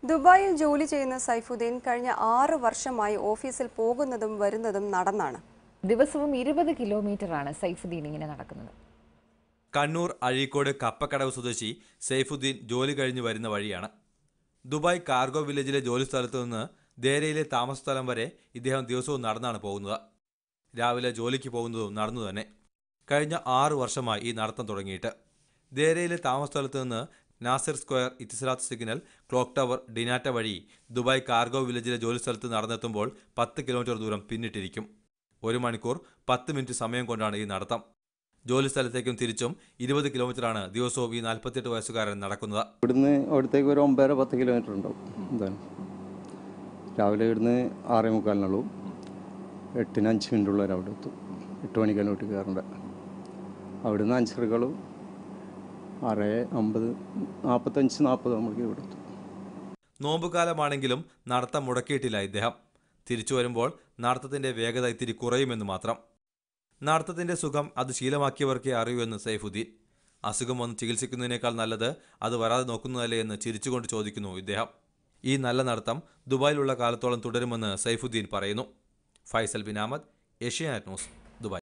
ദുബായിൽ ജോലി ചെയ്യുന്ന സൈഫുദ്ദീൻ കഴിഞ്ഞ ആറ് വർഷമായി ഓഫീസിൽ പോകുന്നതും വരുന്നതും നടന്നാണ് ദിവസവും ഇരുപത് കിലോമീറ്ററാണ് സൈഫുദ്ദീൻ ഇങ്ങനെ നടക്കുന്നത് കണ്ണൂർ അഴീക്കോട് കപ്പക്കടവ് സ്വദേശി സൈഫുദ്ദീൻ ജോലി കഴിഞ്ഞ് വരുന്ന വഴിയാണ് ദുബായ് കാർഗോ വില്ലേജിലെ ജോലി സ്ഥലത്തു നിന്ന് ദേരയിലെ താമസ സ്ഥലം വരെ ഇദ്ദേഹം ദിവസവും നടന്നാണ് പോകുന്നത് രാവിലെ ജോലിക്ക് പോകുന്നതും നടന്നു തന്നെ കഴിഞ്ഞ ആറു വർഷമായി ഈ നടത്തം തുടങ്ങിയിട്ട് ദേരയിലെ താമസ സ്ഥലത്ത് നിന്ന് Nasser square Etisalat signal clock tower ഡിനാറ്റ വഴി ദുബായ് കാർഗോ വില്ലേജിലെ ജോലി സ്ഥലത്ത് നടന്നെത്തുമ്പോൾ പത്ത് കിലോമീറ്റർ ദൂരം പിന്നിട്ടിരിക്കും ഒരു മണിക്കൂർ പത്ത് മിനിറ്റ് സമയം കൊണ്ടാണ് ഈ നടത്തം ജോലി സ്ഥലത്തേക്കും തിരിച്ചും ഇരുപത് കിലോമീറ്ററാണ് ദിവസവും ഈ നാൽപ്പത്തിയെട്ട് വയസ്സുകാരൻ നടക്കുന്നത് ഇവിടുന്ന് അവിടത്തേക്ക് ഒരു ഒമ്പതര പത്ത് കിലോമീറ്റർ ഉണ്ടാവും എന്താണ് രാവിലെ ഇവിടുന്ന് ആറേ മുക്കാലിനുള്ളൂ എട്ടിന് അഞ്ച് മിനിറ്റുള്ള അവിടെ എത്തും എട്ട് മണിക്കാണ് വീട്ടിൽ കയറേണ്ട അവിടുന്ന് അഞ്ചരകളും ആറ് അമ്പത് നാൽപ്പത്തഞ്ച് നാൽപ്പത് നമുക്ക് ഇവിടെ എത്തും നോമ്പുകാലമാണെങ്കിലും നടത്തം മുടക്കിയിട്ടില്ല ഇദ്ദേഹം തിരിച്ചു വരുമ്പോൾ നടത്തത്തിന്റെ വേഗത ഇത്തിരി കുറയുമെന്ന് മാത്രം നടത്തത്തിന്റെ സുഖം അത് ശീലമാക്കിയവർക്കേ അറിയൂ എന്ന് സൈഫുദ്ദീൻ അസുഖം വന്ന് ചികിത്സിക്കുന്നതിനേക്കാൾ നല്ലത് അത് വരാതെ നോക്കുന്നതല്ലേ എന്ന് ചിരിച്ചുകൊണ്ട് ചോദിക്കുന്നു ഇദ്ദേഹം ഈ നല്ല നടത്തം ദുബായിലുള്ള കാലത്തോളം തുടരുമെന്ന് സൈഫുദ്ദീൻ പറയുന്നു ഫൈസൽ ബിൻ അഹമ്മദ് ഏഷ്യാനെറ്റ് ന്യൂസ് ദുബായ്